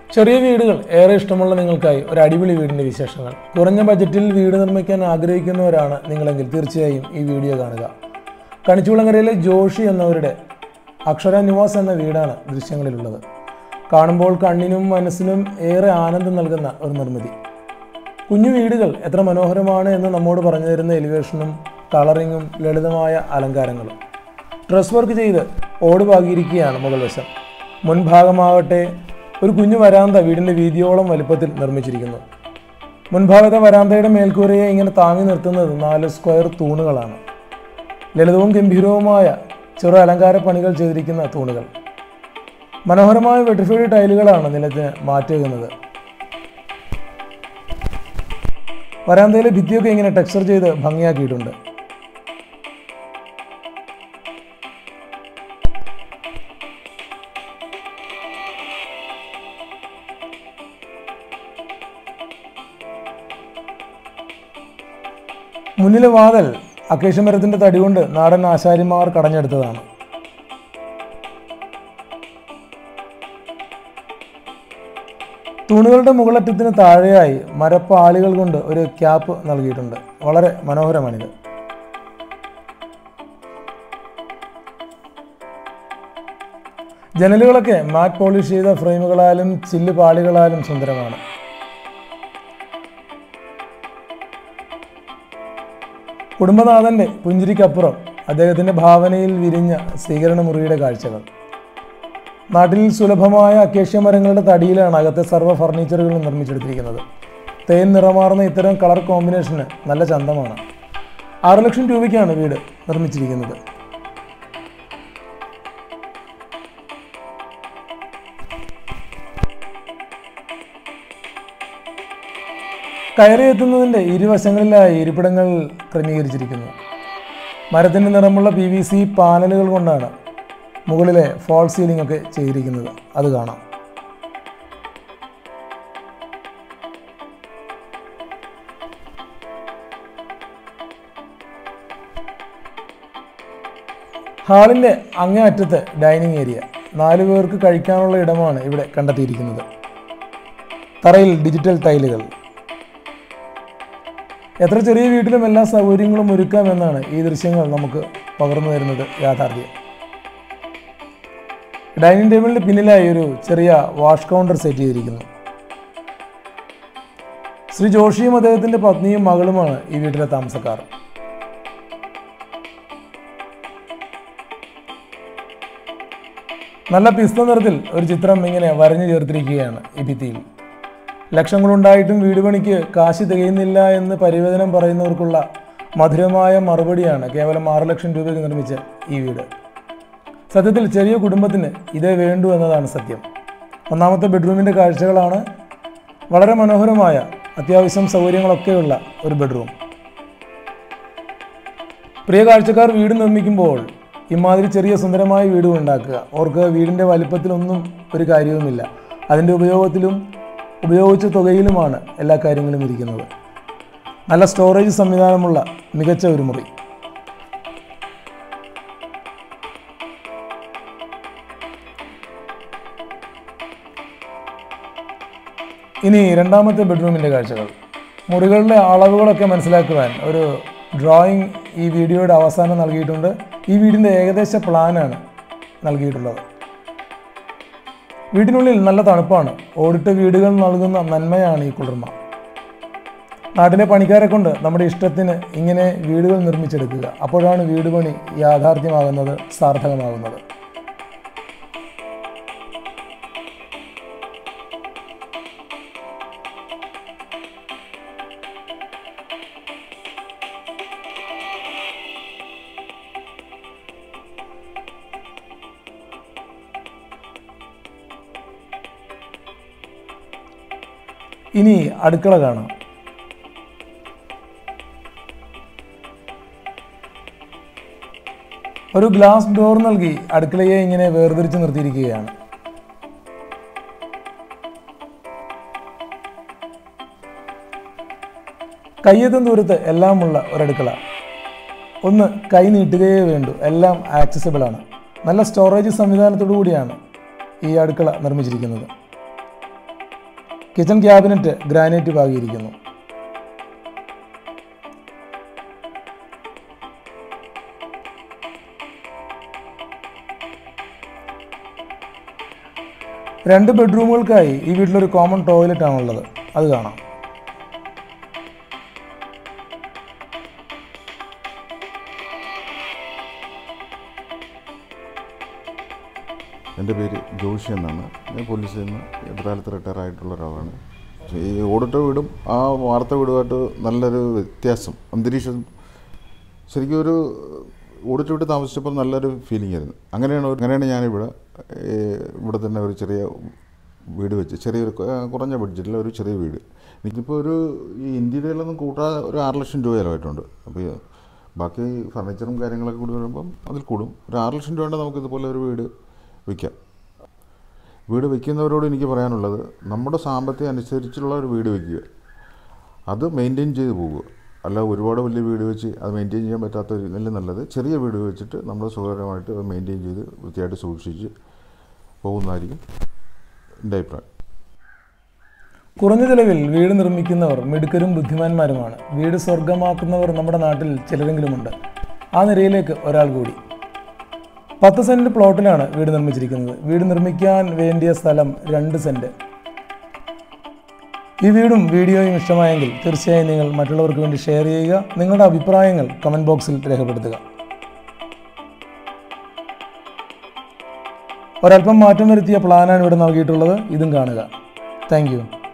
ചെറിയ വീടുകൾ ഏറെ ഇഷ്ടമുള്ള നിങ്ങൾക്കായി ഒരു അടിപൊളി വീടിൻ്റെ വിശേഷങ്ങൾ കുറഞ്ഞ ബജറ്റിൽ വീട് നിർമ്മിക്കാൻ ആഗ്രഹിക്കുന്നവരാണ് നിങ്ങളെങ്കിൽ തീർച്ചയായും ഈ വീഡിയോ കാണുക കണിച്ചുകുളങ്ങരയിലെ ജോഷി എന്നവരുടെ അക്ഷര നിവാസ് എന്ന വീടാണ് ദൃശ്യങ്ങളിലുള്ളത് കാണുമ്പോൾ കണ്ണിനും മനസ്സിനും ഏറെ ആനന്ദം നൽകുന്ന ഒരു നിർമ്മിതി കുഞ്ഞു വീടുകൾ എത്ര മനോഹരമാണ് എന്ന് നമ്മോട് പറഞ്ഞു തരുന്ന എലിവേഷനും കളറിങ്ങും ലളിതമായ അലങ്കാരങ്ങളും ഡ്രസ് വർക്ക് ചെയ്ത് ഓട് പാകിയിരിക്കുകയാണ് മുകൾ വശം മുൻഭാഗമാകട്ടെ ഒരു കുഞ്ഞു വരാന്ത വീടിൻ്റെ വീതിയോളം വലിപ്പത്തിൽ നിർമ്മിച്ചിരിക്കുന്നു മുൻഭാഗത്തെ വരാന്തയുടെ മേൽക്കൂരയെ ഇങ്ങനെ താങ്ങി നിർത്തുന്നത് നാല് സ്ക്വയർ തൂണുകളാണ് ലളിതവും ഗംഭീരവുമായ ചെറു അലങ്കാര പണികൾ ചെയ്തിരിക്കുന്ന തൂണുകൾ മനോഹരമായ വെട്രിഫൈഡ് ടൈലുകളാണ് നിലത്തിന് മാറ്റുന്നത് വരാന്തയിലെ ഭിത്തിയൊക്കെ ഇങ്ങനെ ടെക്സ്ചർ ചെയ്ത് ഭംഗിയാക്കിയിട്ടുണ്ട് മുന്നിലെ വാതൽ അക്കേഷ്യ മരത്തിന്റെ തടി കൊണ്ട് നാടൻ ആശാരിമാർ കടഞ്ഞെടുത്തതാണ് തൂണുകളുടെ മുകളറ്റത്തിന് താഴെയായി മരപ്പാളികൾ കൊണ്ട് ഒരു ക്യാപ്പ് നൽകിയിട്ടുണ്ട് വളരെ മനോഹരമാണിത് ജനലുകളൊക്കെ മാറ്റ് പോളിഷ് ചെയ്ത ഫ്രെയിമുകളാലും ചില്ല് പാളികളാലും സുന്ദരമാണ് കുടുംബനാഥന്റെ പുഞ്ചിരിക്കപ്പുറം അദ്ദേഹത്തിന്റെ ഭാവനയിൽ വിരിഞ്ഞ സ്വീകരണ മുറിയുടെ കാഴ്ചകൾ നാട്ടിൽ സുലഭമായ അക്കേഷ്യ മരങ്ങളുടെ തടിയിലാണ് അകത്തെ സർവ്വ ഫർണിച്ചറുകളും നിർമ്മിച്ചെടുത്തിരിക്കുന്നത് തേൻ നിറമാർന്ന ഇത്തരം കളർ കോമ്പിനേഷന് നല്ല ചന്തമാണ് ആറ് ലക്ഷം രൂപയ്ക്കാണ് വീട് നിർമ്മിച്ചിരിക്കുന്നത് കയറി എത്തുന്നതിൻ്റെ ഇരുവശങ്ങളിലായി ഇരിപ്പിടങ്ങൾ ക്രമീകരിച്ചിരിക്കുന്നു മരത്തിൻ്റെ നിറമുള്ള പി വി സി പാനലുകൾ കൊണ്ടാണ് മുകളിലെ ഫോൾ സീലിംഗ് ഒക്കെ ചെയ്തിരിക്കുന്നത് അത് കാണാം ഹാളിൻ്റെ അങ്ങേ അറ്റത്ത് ഡൈനിങ് ഏരിയ നാലു പേർക്ക് കഴിക്കാനുള്ള ഇടമാണ് ഇവിടെ കണ്ടെത്തിയിരിക്കുന്നത് തറയിൽ ഡിജിറ്റൽ ടൈലുകൾ എത്ര ചെറിയ വീട്ടിലും എല്ലാ സൗകര്യങ്ങളും ഒരുക്കാമെന്നാണ് ഈ ദൃശ്യങ്ങൾ നമുക്ക് പകർന്നു തരുന്നത് യാഥാർത്ഥ്യം ഡൈനിങ് ടേബിളിന് പിന്നിലായി ഒരു ചെറിയ വാഷ് കൗണ്ടർ സെറ്റ് ചെയ്തിരിക്കുന്നു ശ്രീ ജോഷിയും അദ്ദേഹത്തിന്റെ പത്നിയും മകളുമാണ് ഈ വീട്ടിലെ താമസക്കാർ നല്ല പിസ്ത നിറത്തിൽ ഒരു ചിത്രം ഇങ്ങനെ വരഞ്ഞു ചേർത്തിരിക്കുകയാണ് ഈ ഭിത്തിയിൽ ലക്ഷങ്ങളുണ്ടായിട്ടും വീട് പണിക്ക് കാശ് തികയുന്നില്ല എന്ന് പരിവേദനം പറയുന്നവർക്കുള്ള മധുരമായ മറുപടിയാണ് കേവലം ആറ് ലക്ഷം രൂപയ്ക്ക് നിർമ്മിച്ച ഈ വീട് സത്യത്തിൽ ചെറിയ കുടുംബത്തിന് ഇതേ വേണ്ടു എന്നതാണ് സത്യം ഒന്നാമത്തെ ബെഡ്റൂമിൻ്റെ കാഴ്ചകളാണ് വളരെ മനോഹരമായ അത്യാവശ്യം സൗകര്യങ്ങളൊക്കെയുള്ള ഒരു ബെഡ്റൂം പ്രിയ കാഴ്ചക്കാർ വീട് നിർമ്മിക്കുമ്പോൾ ഇമാതിരി ചെറിയ സുന്ദരമായ വീടും ഉണ്ടാക്കുക അവർക്ക് വീടിൻ്റെ വലിപ്പത്തിലൊന്നും ഒരു കാര്യവുമില്ല അതിൻ്റെ ഉപയോഗത്തിലും ഉപയോഗിച്ച തുകയിലുമാണ് എല്ലാ കാര്യങ്ങളും ഇരിക്കുന്നത് നല്ല സ്റ്റോറേജ് സംവിധാനമുള്ള മികച്ച ഒരു മുറി ഇനി രണ്ടാമത്തെ ബെഡ്റൂമിൻ്റെ കാഴ്ചകൾ മുറികളിലെ അളവുകളൊക്കെ മനസ്സിലാക്കുവാൻ ഒരു ഡ്രോയിങ് ഈ വീഡിയോയുടെ അവസാനം നൽകിയിട്ടുണ്ട് ഈ വീടിൻ്റെ ഏകദേശ പ്ലാനാണ് നൽകിയിട്ടുള്ളത് വീടിനുള്ളിൽ നല്ല തണുപ്പാണ് ഓടിട്ട വീടുകൾ നൽകുന്ന നന്മയാണ് ഈ കുളിർമ നാട്ടിലെ പണിക്കാരെ കൊണ്ട് നമ്മുടെ ഇഷ്ടത്തിന് ഇങ്ങനെ വീടുകൾ നിർമ്മിച്ചെടുക്കുക അപ്പോഴാണ് വീട് പണി യാഥാർത്ഥ്യമാകുന്നത് സാർത്ഥകമാകുന്നത് ഇനി അടുക്കള കാണാം ഒരു ഗ്ലാസ് ഡോർ നൽകി അടുക്കളയെ ഇങ്ങനെ വേർതിരിച്ച് നിർത്തിയിരിക്കുകയാണ് കയ്യെത്തും ദൂരത്ത് എല്ലാമുള്ള ഒരടുക്കള ഒന്ന് കൈ നീട്ടുകയേ വേണ്ടൂ എല്ലാം ആക്സസിബിൾ ആണ് നല്ല സ്റ്റോറേജ് സംവിധാനത്തോടു കൂടിയാണ് ഈ അടുക്കള നിർമ്മിച്ചിരിക്കുന്നത് കിച്ചൺ ക്യാബിനറ്റ് ഗ്രാനൈറ്റ് പാകിയിരിക്കുന്നു രണ്ട് ബെഡ്റൂമുകൾക്കായി ഈ വീട്ടിലൊരു കോമൺ ടോയ്ലറ്റ് ആണുള്ളത് അത് കാണാം എൻ്റെ പേര് ജോഷി എന്നാണ് ഞാൻ പോലീസിൽ നിന്ന് എബ്രാലത്ത് റിട്ടയർ ആയിട്ടുള്ള ഒരാളാണ് പക്ഷേ ഈ ഓടിട്ട വീടും ആ വാർത്ത വീടുമായിട്ട് നല്ലൊരു വ്യത്യാസം അന്തരീക്ഷം ശരിക്കും ഒരു ഓടിട്ട വീട് താമസിച്ചപ്പോൾ നല്ലൊരു ഫീലിംഗ് ആയിരുന്നു അങ്ങനെയാണ് ഒരു- അങ്ങനെയാണ് ഞാനിവിടെ ഏ, ഇവിടെ തന്നെ ഒരു ചെറിയ വീട് വെച്ച് ചെറിയൊരു ആ, കുറഞ്ഞ ബഡ്ജറ്റിൽ ഒരു ചെറിയ വീട് എനിക്കിപ്പോൾ ഒരു ഈ ഇന്ത്യയിലൊന്നും കൂട്ടാതെ ഒരു ആറ് ലക്ഷം രൂപ ചിലവായിട്ടുണ്ട് അപ്പോൾ ഈ ബാക്കി ഫർണിച്ചറും കാര്യങ്ങളൊക്കെ കൂടി വരുമ്പം അതിൽ കൂടും ഒരു ആറ് ലക്ഷം രൂപ നമുക്ക് ഇതുപോലെ ഒരു വീട് വയ്ക്കാം വീട് വയ്ക്കുന്നവരോട് എനിക്ക് പറയാനുള്ളത് നമ്മുടെ സാമ്പത്തികം അനുസരിച്ചുള്ള ഒരു വീട് വയ്ക്കുക അത് മെയിൻറ്റെയിൻ ചെയ്ത് പോകുക അല്ല ഒരുപാട് വലിയ വീട് വെച്ച് അത് മെയിൻറ്റെയിൻ ചെയ്യാൻ പറ്റാത്ത ഇതിലും നല്ലത് ചെറിയ വീട് വെച്ചിട്ട് നമ്മൾ സുഖകരമായിട്ട് അത് മെയിൻറ്റെയിൻ ചെയ്ത് വൃത്തിയായിട്ട് സൂക്ഷിച്ച് പോകുന്നതായിരിക്കും എൻ്റെ അഭിപ്രായം കുറഞ്ഞ ചിലവിൽ വീട് നിർമ്മിക്കുന്നവർ മിടുക്കരും ബുദ്ധിമാന്മാരുമാണ് വീട് സ്വർഗമാക്കുന്നവർ നമ്മുടെ നാട്ടിൽ ചിലരെങ്കിലുമുണ്ട് ആ നിരയിലേക്ക് ഒരാൾ കൂടി പത്ത് സെന്റ് പ്ലോട്ടിലാണ് വീട് നിർമ്മിച്ചിരിക്കുന്നത് വീട് നിർമ്മിക്കാൻ വേണ്ടിയ സ്ഥലം രണ്ട് സെന്റ് ഈ വീടും വീഡിയോയും ഇഷ്ടമായെങ്കിൽ തീർച്ചയായും നിങ്ങൾ മറ്റുള്ളവർക്ക് വേണ്ടി ഷെയർ ചെയ്യുക നിങ്ങളുടെ അഭിപ്രായങ്ങൾ കമൻറ്റ് ബോക്സിൽ രേഖപ്പെടുത്തുക ഒരല്പം മാറ്റം വരുത്തിയ പ്ലാനാണ് ഇവിടെ നൽകിയിട്ടുള്ളത് ഇതും കാണുക താങ്ക്